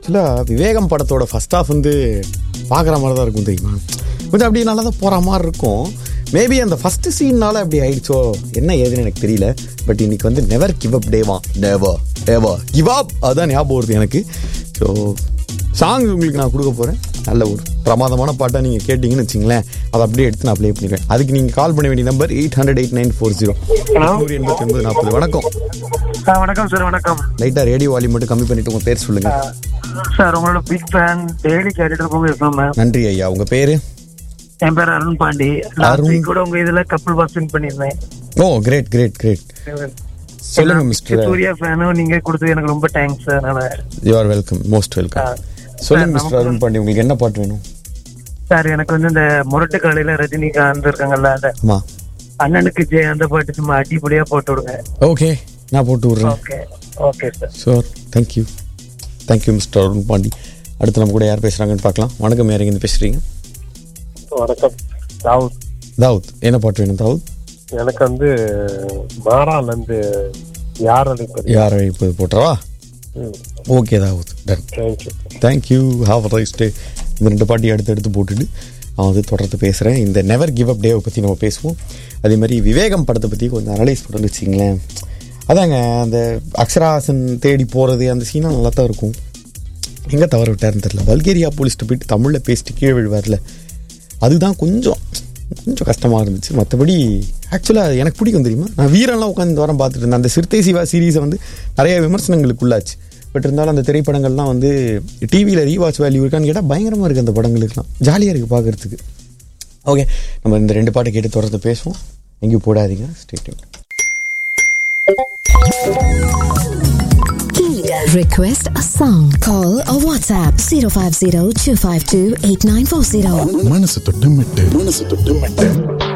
ஆக்சுவலாக விவேகம் படத்தோட first half வந்து பார்க்குற மாதிரி தான் இருக்கும் தெரியுமா கொஞ்சம் அப்படியே நல்லா தான் போகிற மாதிரி இருக்கும் மேபி அந்த ஃபஸ்ட்டு சீன்னால அப்படி ஆயிடுச்சோ என்ன ஏதுன்னு எனக்கு தெரியல பட் இன்னைக்கு வந்து நெவர் கிவ் அப் டேவா நெவர் எவர் கிவ் அப் அதுதான் ஞாபகம் வருது எனக்கு ஸோ சாங் உங்களுக்கு நான் கொடுக்க போகிறேன் நல்ல ஒரு பிரமாதமான பாட்டாக நீங்கள் கேட்டிங்கன்னு வச்சிங்களேன் அதை அப்படியே எடுத்து நான் ப்ளே பண்ணிடுவேன் அதுக்கு நீங்கள் கால் பண்ண வேண்டிய number eight hundred eight nine four zero நூறு எண்பத்தி ஒன்பது நாற்பது வணக்கம் ஆ, வணக்கம் சார் வணக்கம் லைட்டாக ரேடியோ வால்யூம் மட்டும் கம்மி பண்ணிட்டு உங்கள் பேர் சொல்லுங்கள் சார் உங்களோட பிக் ஃபேன் டெய்லி கேட்டுட்டு இருப்போங்க எஃப்எம் நன்றி ஐயா உங்கள் பேர் என் பேர் அருண் பாண்டி லாஸ்ட் அருண். வீக் கூட உங்க இதுல கப்பல் பாஸ் வின் பண்ணிருந்தேன் ஓ கிரேட் கிரேட் கிரேட் சொல்லுங்க மிஸ்டர் சூர்யா ஃபேனும் நீங்க கொடுத்தது எனக்கு ரொம்ப தேங்க்ஸ் அதனால you are welcome most welcome சொல்லுங்க மிஸ்டர் அருண் பாண்டி உங்களுக்கு என்ன பாட்டு வேணும் சார் எனக்கு வந்து இந்த முரட்டு காலையில ரஜினிகாந்த் இருக்காங்கல்ல அந்த ஆமா அண்ணனுக்கு ஜெய் அந்த பாட்டு சும்மா அடிப்படியா போட்டு விடுங்க ஓகே நான் போட்டு விட்றேன் okay okay sir sure thank you thank you mister Arun Pandi அடுத்து நம்ம கூட யார் பேசுகிறாங்கன்னு பார்க்கலாம் வணக்கம் யார் இருந்து பேசுகிறீங்க வணக்கம் தாவூத் தாவூத் என்ன பாட்டு வேணும் தாவூத் எனக்கு வந்து மாறால இருந்து யார் அழைப்பது யார் இப்போது போட்டுறவா okay Dawood done thank you thank you have nice day இந்த ரெண்டு பாட்டி அடுத்து எடுத்து போட்டுட்டு நான் வந்து தொடர்ந்து பேசுகிறேன் இந்த நெவர் கிவ் அப் டேவை பற்றி நம்ம பேசுவோம் அதே மாதிரி விவேகம் படத்தை பற்றி கொஞ்சம் அனலைஸ் பண்ணி வச்சிங்களேன் அதாங்க அந்த அக்ஷராசன் தேடி போகிறது அந்த சீனாக நல்லா தான் இருக்கும் எங்கே தவற விட்டாருன்னு தெரியல பல்கேரியா போலீஸ்ட்டு போயிட்டு தமிழில் பேசிட்டு கீழே விழுவார்ல அதுதான் கொஞ்சம் கொஞ்சம் கஷ்டமாக இருந்துச்சு மற்றபடி ஆக்சுவலாக எனக்கு பிடிக்கும் தெரியுமா நான் வீரன்லாம் உட்காந்து இந்த வாரம் பார்த்துட்டு இருந்தேன் அந்த சிறுத்தை சிவா சீரீஸை வந்து நிறைய விமர்சனங்களுக்கு உள்ளாச்சு பட் இருந்தாலும் அந்த திரைப்படங்கள்லாம் வந்து டிவியில் ரீவாட்ச் வேல்யூ இருக்கான்னு கேட்டால் பயங்கரமாக இருக்குது அந்த படங்களுக்குலாம் ஜாலியாக இருக்குது பார்க்குறதுக்கு ஓகே நம்ம இந்த ரெண்டு பாட்டை கேட்டு தொடர்ந்து பேசுவோம் எங்கேயும் போடாதீங்க statement Request a song. Call or WhatsApp 050 252 8940. மனசு தொட்டு மெட்டு மனசு தொட்டு மெட்டு